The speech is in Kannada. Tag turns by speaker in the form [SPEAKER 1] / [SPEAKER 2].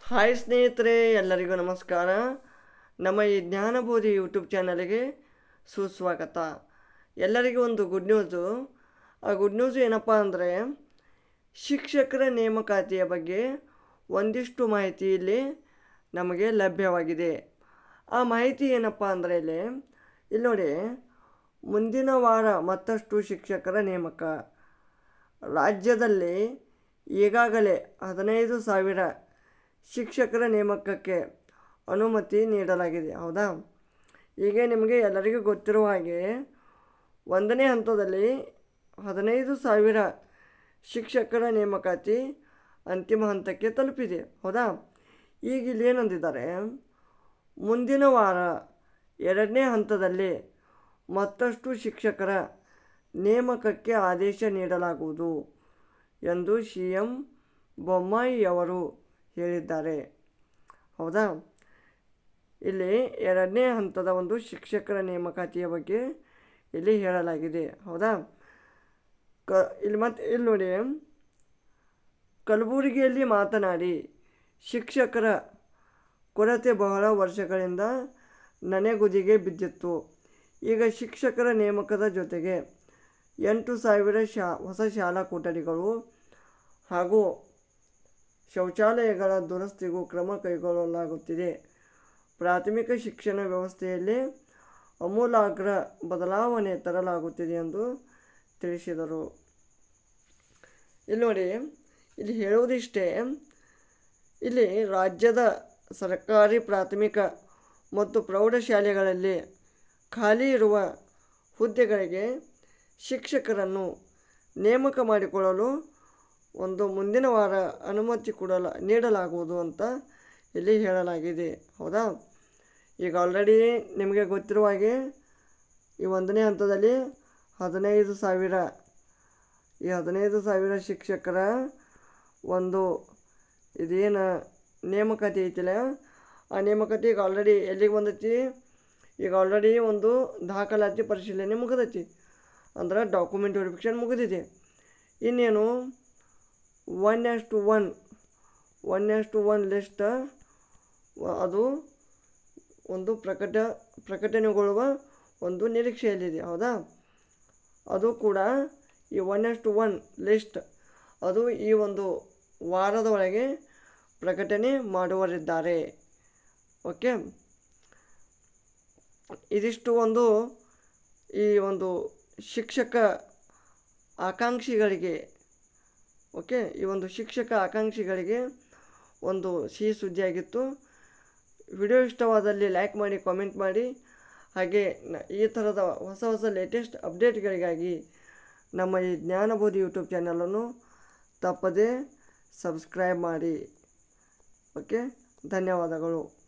[SPEAKER 1] ಹಾಯ್ ಸ್ನೇಹಿತರೆ ಎಲ್ಲರಿಗೂ ನಮಸ್ಕಾರ ನಮ್ಮ ಈ ಜ್ಞಾನಬೋಧಿ ಯೂಟ್ಯೂಬ್ ಚಾನಲ್ಗೆ ಸುಸ್ವಾಗತ ಎಲ್ಲರಿಗೂ ಒಂದು ಗುಡ್ ನ್ಯೂಸು ಆ ಗುಡ್ ನ್ಯೂಸ್ ಏನಪ್ಪ ಅಂದರೆ ಶಿಕ್ಷಕರ ನೇಮಕಾತಿಯ ಬಗ್ಗೆ ಒಂದಿಷ್ಟು ಮಾಹಿತಿ ಇಲ್ಲಿ ನಮಗೆ ಲಭ್ಯವಾಗಿದೆ ಆ ಮಾಹಿತಿ ಏನಪ್ಪ ಅಂದರೆ ಇಲ್ಲಿ ಇಲ್ಲಿ ನೋಡಿ ಮುಂದಿನ ವಾರ ಮತ್ತಷ್ಟು ಶಿಕ್ಷಕರ ನೇಮಕ ರಾಜ್ಯದಲ್ಲಿ ಈಗಾಗಲೇ ಹದಿನೈದು ಸಾವಿರ ಶಿಕ್ಷಕರ ನೇಮಕಕ್ಕೆ ಅನುಮತಿ ನೀಡಲಾಗಿದೆ ಹೌದಾ ಈಗ ನಿಮಗೆ ಎಲ್ಲರಿಗೂ ಗೊತ್ತಿರುವ ಹಾಗೆ ಒಂದನೇ ಹಂತದಲ್ಲಿ ಹದಿನೈದು ಸಾವಿರ ಶಿಕ್ಷಕರ ನೇಮಕಾತಿ ಅಂತಿಮ ಹಂತಕ್ಕೆ ತಲುಪಿದೆ ಹೌದಾ ಈಗ ಇಲ್ಲಿ ಏನಂದಿದ್ದಾರೆ ಮುಂದಿನ ವಾರ ಎರಡನೇ ಹಂತದಲ್ಲಿ ಮತ್ತಷ್ಟು ಶಿಕ್ಷಕರ ನೇಮಕಕ್ಕೆ ಆದೇಶ ನೀಡಲಾಗುವುದು ಎಂದು ಸಿ ಎಂ ಬೊಮ್ಮಾಯಿಯವರು ಹೇಳಿದ್ದಾರೆ ಹೌದಾ ಇಲ್ಲಿ ಎರಡನೇ ಹಂತದ ಒಂದು ಶಿಕ್ಷಕರ ನೇಮಕಾತಿಯ ಬಗ್ಗೆ ಇಲ್ಲಿ ಹೇಳಲಾಗಿದೆ ಹೌದಾ ಕ ಇಲ್ಲಿ ಮತ್ತು ಇಲ್ಲಿ ನೋಡಿ ಕಲಬುರಗಿಯಲ್ಲಿ ಮಾತನಾಡಿ ಶಿಕ್ಷಕರ ಕೊರತೆ ಬಹಳ ವರ್ಷಗಳಿಂದ ನನೆಗುದಿಗೆ ಬಿದ್ದಿತ್ತು ಈಗ ಶಿಕ್ಷಕರ ನೇಮಕದ ಜೊತೆಗೆ ಎಂಟು ಸಾವಿರ ಶಾ ಹೊಸ ಶಾಲಾ ಕೊಠಡಿಗಳು ಹಾಗೂ ಶೌಚಾಲಯಗಳ ದುರಸ್ತಿಗೂ ಕ್ರಮ ಕೈಗೊಳ್ಳಲಾಗುತ್ತಿದೆ ಪ್ರಾಥಮಿಕ ಶಿಕ್ಷಣ ವ್ಯವಸ್ಥೆಯಲ್ಲಿ ಅಮೂಲಾಗ್ರ ಬದಲಾವಣೆ ತರಲಾಗುತ್ತಿದೆ ಎಂದು ತಿಳಿಸಿದರು ಇಲ್ಲಿ ನೋಡಿ ಇಲ್ಲಿ ಹೇಳುವುದಿಷ್ಟೇ ಇಲ್ಲಿ ರಾಜ್ಯದ ಸರ್ಕಾರಿ ಪ್ರಾಥಮಿಕ ಮತ್ತು ಪ್ರೌಢಶಾಲೆಗಳಲ್ಲಿ ಖಾಲಿ ಇರುವ ಹುದ್ದೆಗಳಿಗೆ ಶಿಕ್ಷಕರನ್ನು ನೇಮಕ ಮಾಡಿಕೊಳ್ಳಲು ಒಂದು ಮುಂದಿನ ವಾರ ಅನುಮತಿ ಕೊಡಲ ನೀಡಲಾಗುವುದು ಅಂತ ಇಲ್ಲಿ ಹೇಳಲಾಗಿದೆ ಹೌದಾ ಈಗ ಆಲ್ರೆಡಿ ನಿಮಗೆ ಗೊತ್ತಿರುವ ಹಾಗೆ ಈ ಒಂದನೇ ಹಂತದಲ್ಲಿ ಹದಿನೈದು ಸಾವಿರ ಈ ಹದಿನೈದು ಸಾವಿರ ಶಿಕ್ಷಕರ ಒಂದು ಇದೇನು ನೇಮಕಾತಿ ಐತಿಲ್ಲ ಆ ನೇಮಕಾತಿ ಈಗ ಆಲ್ರೆಡಿ ಎಲ್ಲಿಗೆ ಬಂದೈತಿ ಈಗ ಆಲ್ರೆಡಿ ಒಂದು ದಾಖಲಾತಿ ಪರಿಶೀಲನೆ ಮುಗಿದೈತಿ ಅಂದ್ರೆ ಡಾಕ್ಯುಮೆಂಟ್ ವೆರಿಫಿಕೇಷನ್ ಮುಗಿದಿದೆ ಇನ್ನೇನು one is to one one is to one list ಅದು ಒಂದು ಪ್ರಕಟ ಪ್ರಕಟಣೆಗೊಳ್ಳುವ ಒಂದು ನಿರೀಕ್ಷೆಯಲ್ಲಿದೆ ಹೌದಾ ಅದು ಕೂಡ ಈ one is to one list ಅದು ಈ ಒಂದು ವಾರದ ಒಳಗೆ ಪ್ರಕಟಣೆ ಮಾಡುವರಿದ್ದಾರೆ ಓಕೆ ಇದಿಷ್ಟು ಒಂದು ಈ ಒಂದು ಶಿಕ್ಷಕ ಆಕಾಂಕ್ಷಿಗಳಿಗೆ ಓಕೆ ಈ ಒಂದು ಶಿಕ್ಷಕ ಆಕಾಂಕ್ಷಿಗಳಿಗೆ ಒಂದು ಸಿಹಿ ಸುದ್ದಿಯಾಗಿತ್ತು ವಿಡಿಯೋ ಇಷ್ಟವಾದಲ್ಲಿ ಲೈಕ್ ಮಾಡಿ ಕಾಮೆಂಟ್ ಮಾಡಿ ಹಾಗೆ ನ- ಈ ಥರದ ಹೊಸ ಹೊಸ ಲೇಟೆಸ್ಟ್ ಅಪ್ಡೇಟ್ಗಳಿಗಾಗಿ ನಮ್ಮ ಈ ಜ್ಞಾನಬೋಧಿ ಯೂಟ್ಯೂಬ್ ಚಾನಲನ್ನು ತಪ್ಪದೇ ಸಬ್ಸ್ಕ್ರೈಬ್ ಮಾಡಿ ಓಕೆ ಧನ್ಯವಾದಗಳು